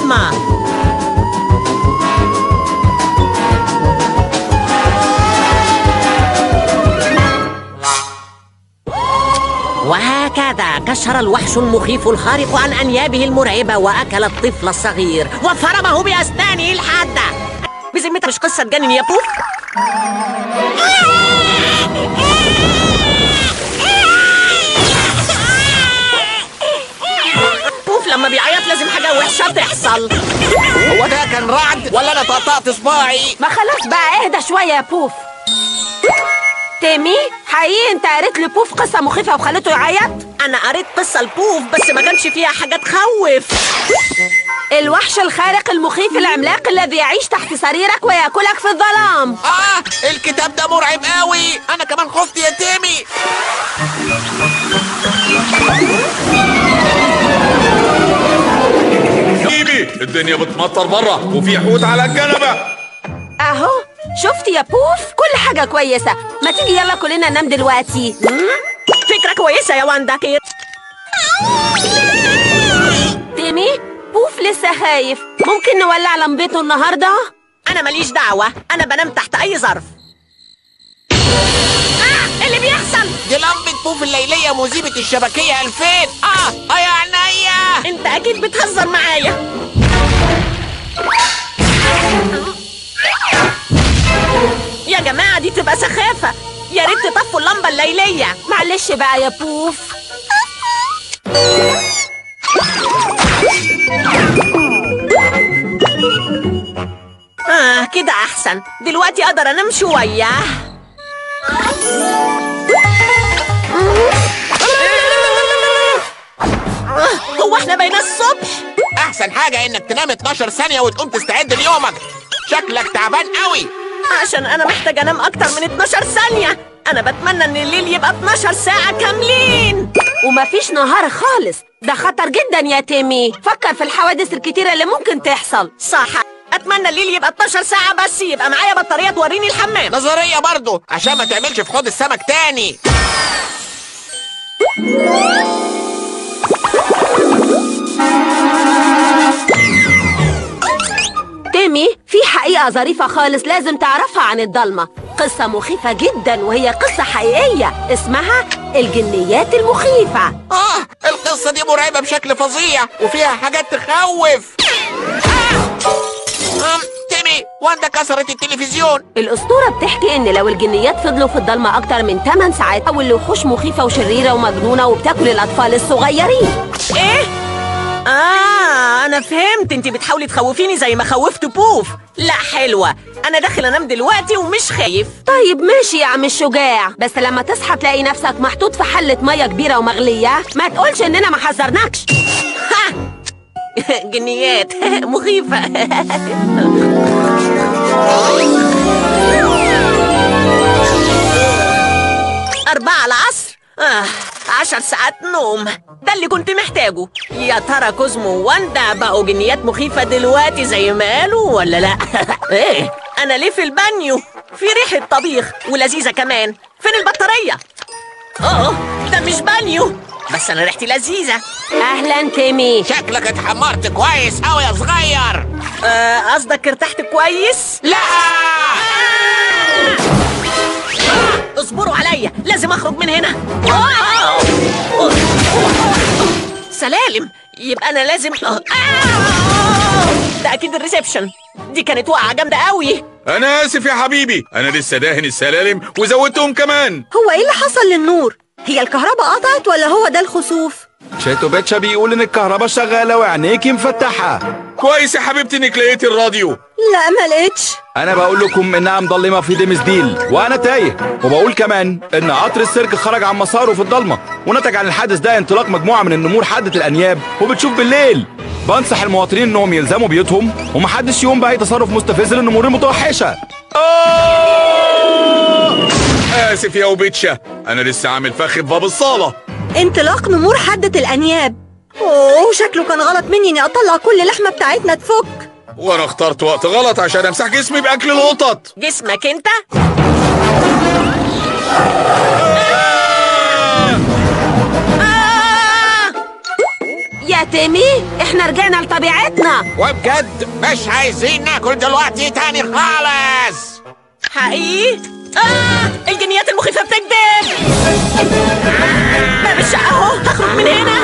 ضخمة وهكذا كشر الوحش المخيف الخارق عن أنيابه المرعبة وأكل الطفل الصغير وفرمه بأسنانه الحادة بذمتك مش قصة تجنن يا بوف بوف لما بيعيط لازم حاجة وحشة تحصل هو ده كان رعد ولا انا طقطقت صباعي ما خلاص بقى اهدى شوية يا بوف تيمي حقيقي انت قريت لبوف قصة مخيفة وخليته يعيط أنا قريت قصة البوف بس ما كانش فيها حاجة تخوف الوحش الخارق المخيف العملاق الذي يعيش تحت سريرك ويأكلك في الظلام اه الكتاب ده مرعب قوي انا كمان خفت يا تيمي حبيبي الدنيا بتمطر بره وفي حوت على الكنبه اهو شفت يا بوف كل حاجة كويسة ما تيجي يلا كلنا ننام دلوقتي فكرة كويسة يا واندا كير تيمي بوف لسه خايف ممكن نولع لمبته النهاردة أنا ماليش دعوة أنا بنام تحت أي ظرف آه اللي بيحصل دي لمبة بوف الليلية مذيبة الشبكية 2000 اه اه يا عينيا أنت أكيد بتهزر معايا يا جماعة دي تبقى سخافة يا ريت تطفوا اللمبة الليلية معلش بقى يا بوف آه كده أحسن دلوقتي أقدر أنام شوية آه، هو احنا بين الصبح احسن حاجة انك تنام 12 ثانية وتقوم تستعد ليومك شكلك تعبان قوي عشان أنا محتاج أنام أكتر من 12 ثانية أنا بتمنى إن الليل يبقى 12 ساعة كاملين ومفيش نهار خالص ده خطر جدا يا تيمي فكر في الحوادث الكتيرة اللي ممكن تحصل صح أتمنى الليل يبقى 12 ساعة بس يبقى معايا بطارية توريني الحمام نظرية برضو عشان ما تعملش في حوض السمك تاني تيمي في حقيقة ظريفة خالص لازم تعرفها عن الضلمة قصة مخيفة جدا وهي قصة حقيقية اسمها الجنيات المخيفة اه القصة دي مرعبة بشكل فظيع وفيها حاجات تخوف آه. آم، تيمي وانت كسرت التلفزيون الأسطورة بتحكي إن لو الجنيات فضلوا في الضلمة أكتر من 8 ساعات أو الوحوش مخيفة وشريرة ومجنونة وبتاكل الأطفال الصغيرين إيه؟ آه أنا فهمت أنت بتحاولي تخوفيني زي ما خوفت بوف لا حلوة أنا داخل أنام دلوقتي ومش خايف طيب ماشي يا عم الشجاع بس لما تصحى تلاقي نفسك محطوط في حلة مية كبيرة ومغلية ما تقولش إننا ما حذرناكش ها جنيات مخيفة أربعة العصر آه عشر ساعات نوم ده اللي كنت محتاجه يا ترى كوزمو وواندا بقوا جنيات مخيفة دلوقتي زي ما قالوا ولا لا ايه انا ليه في البانيو في ريحة طبيخ ولذيذة كمان فين البطارية اه ده مش بانيو بس انا ريحتي لذيذة أهلا تيمي شكلك اتحمرت كويس قوي يا صغير آه، قصدك ارتحت كويس لا اصبروا عليا لازم اخرج من هنا سلالم يبقى انا لازم ده اكيد الريسبشن دي كانت وقعه جامده قوي انا اسف يا حبيبي انا لسه داهن السلالم وزودتهم كمان هو ايه اللي حصل للنور؟ هي الكهرباء قطعت ولا هو ده الخسوف؟ شاتو باتشا بيقول ان الكهرباء شغاله وعينيكي مفتحه كويس يا حبيبتي انك لقيتي الراديو لا ما لقيتش انا بقول لكم انها مضلمه في ديمسديل وانا تايه وبقول كمان ان قطر السيرك خرج عن مساره في الضلمه ونتج عن الحادث ده انطلاق مجموعه من النمور حادة الانياب وبتشوف بالليل بنصح المواطنين انهم يلزموا بيوتهم ومحدش يقوم باي تصرف مستفز للنمور المتوحشه آه! اسف يا وبيتشا انا لسه عامل فخ في باب الصاله انطلاق نمور حدة الأنياب اوه شكله كان غلط مني اني اطلع كل اللحمة بتاعتنا تفك وانا اخترت وقت غلط عشان امسح جسمي باكل القطط جسمك انت آه! يا يا تيمي احنا رجعنا لطبيعتنا وبجد مش عايزين ناكل دلوقتي تاني خالص حقيقي آه الجنيات المخيفة بتكذب باب الشقة اهو هخرج من هنا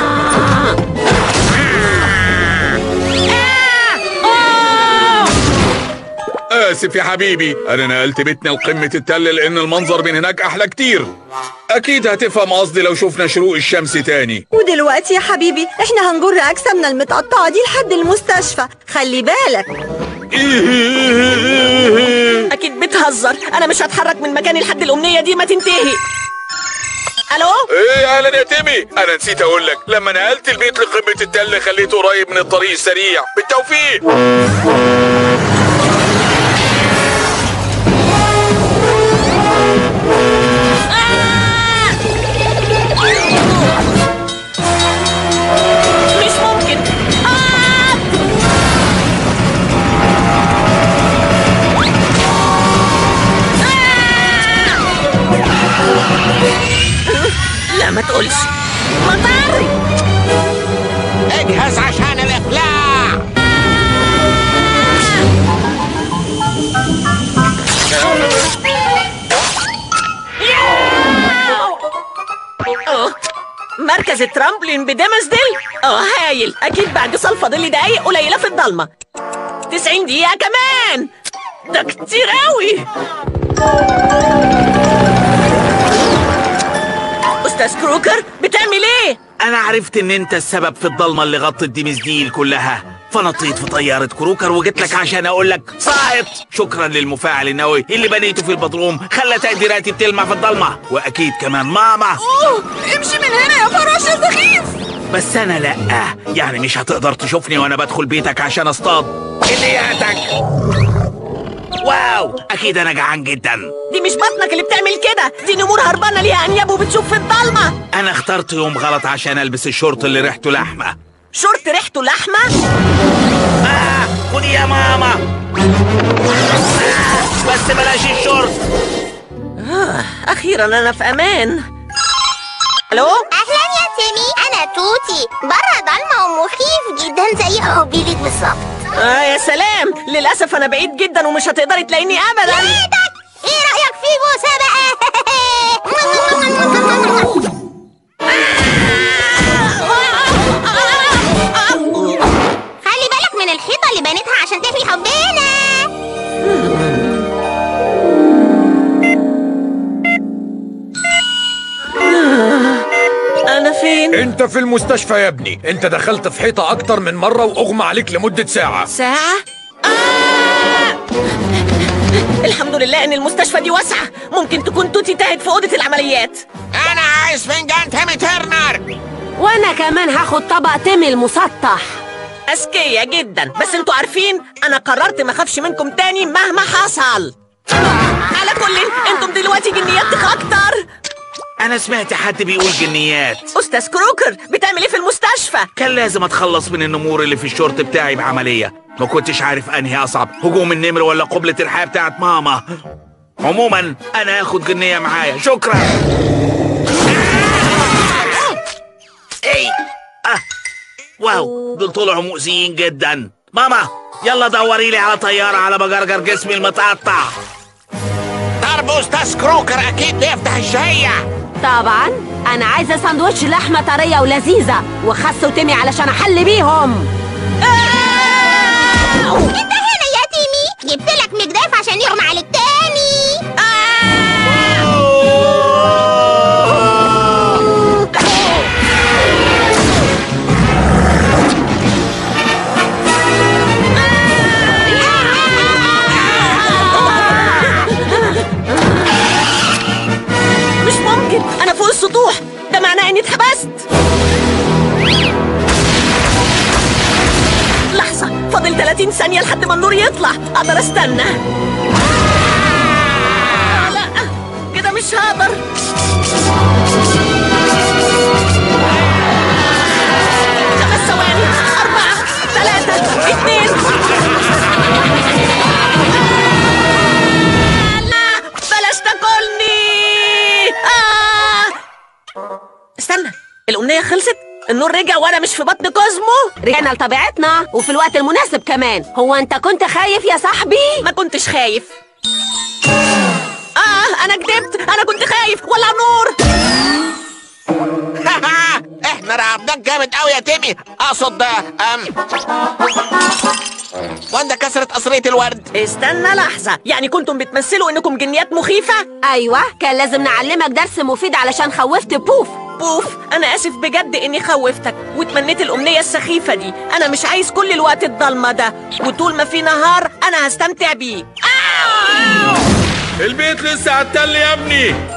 آه! آه! آسف يا حبيبي أنا نقلت بيتنا لقمة التل لأن المنظر من هناك أحلى كتير أكيد هتفهم قصدي لو شفنا شروق الشمس تاني ودلوقتي يا حبيبي احنا هنجر اجسامنا المتقطعه دي لحد المستشفى خلي بالك أكيد بتهزر أنا مش هتحرك من مكاني لحد الأمنية دي ما تنتهي ألو ايه اهلا يا تيمي انا نسيت اقول لك لما نقلت البيت لقمه التل خليته قريب من الطريق السريع بالتوفيق مش ممكن آه! آه! لا ما تقولش مطر اجهز عشان الاقلاع آه، مركز الترامبلين بدمسدل اه هايل اكيد بعد صال فاضل لي دقايق قليله في الضلمه 90 دقيقه كمان ده كتير قوي استاذ كروكر بتعمل ايه انا عرفت ان انت السبب في الضلمه اللي غطت ديمزديل كلها فنطيت في طيارة كروكر وجيت لك عشان اقول لك ساقط شكرا للمفاعل النووي اللي بنيته في البدروم خلى تقديراتي بتلمع في الضلمه واكيد كمان ماما امشي من هنا يا فراش يا سخيف بس انا لا يعني مش هتقدر تشوفني وانا بدخل بيتك عشان اصطاد كلياتك واو اكيد انا جعان جدا دي مش بطنك اللي بتعمل كده دي نمور هربانه ليها انياب وبتشوف في الضلمه انا اخترت يوم غلط عشان البس الشورت اللي ريحته لحمه شورت ريحته لحمه آه خدي يا ماما آه بس بلاش الشورت اخيرا انا في امان الو اهلا يا تيمي انا توتي بره ضلمه ومخيف جدا زي حبي ليك بالظبط آه يا سلام للاسف انا بعيد جدا ومش هتقدري تلاقيني ابدا ايدك ايه رايك في بوسه بقى خلي بالك من الحيطه اللي بنيتها عشان تحمي حبنا انا فين انت في المستشفى يا ابني انت دخلت في حيطة اكتر من مرة واغمى عليك لمدة ساعة ساعة؟ آه! الحمد لله ان المستشفى دي واسعة ممكن تكون توتي تاهت في أوضة العمليات انا عايز فنجان تيمي ترنر وانا كمان هاخد طبق تيمي المسطح أذكية جدا بس انتوا عارفين انا قررت ما اخافش منكم تاني مهما حصل على كل انتم دلوقتي جنياتك اكتر انا سمعت حد بيقول جنيات استاذ كروكر بتعمل ايه في المستشفى كان لازم اتخلص من النمور اللي في الشورت بتاعي بعملية ما كنتش عارف انهي اصعب هجوم النمر ولا قبلة الحياة بتاعت ماما عموما انا هاخد جنية معايا شكرا اي آه. واو دول طلعوا مؤذيين جدا ماما يلا دوري لي على طيارة على بجرجر جسمي المتقطع ضرب استاذ كروكر اكيد بيفتح الشهية طبعا انا عايزه سندوتش لحمه طريه ولذيذه وخس وتيمي علشان احل بيهم انت هنا يا تيمي جبت لك مجداف عشان يغمى عليك تاني مش ممكن انا فوق السطوح ده معناه اني اتحبست لحظة فاضل 30 ثانية لحد ما النور يطلع اقدر استنى لا كده مش هقدر خمس ثواني أربعة ثلاثة اثنين لا بلاش تاكلني آه! استنى الأمنية خلصت النور النور رجع وانا مش في بطن كوزمو رجعنا لطبيعتنا وفي الوقت المناسب كمان هو انت كنت خايف يا صاحبي ما كنتش خايف اه انا كدبت انا كنت خايف ولع نور احنا رعبناك جامد قوي يا تيمي اقصد أم... واندا كسرت قصرية الورد استنى لحظة يعني كنتم بتمثلوا انكم جنيات مخيفة ايوه كان لازم نعلمك درس مفيد علشان خوفت بوف بوف انا اسف بجد اني خوفتك وتمنيت الامنية السخيفة دي انا مش عايز كل الوقت الضلمة ده وطول ما في نهار انا هستمتع بيه البيت لسه على التل يا ابني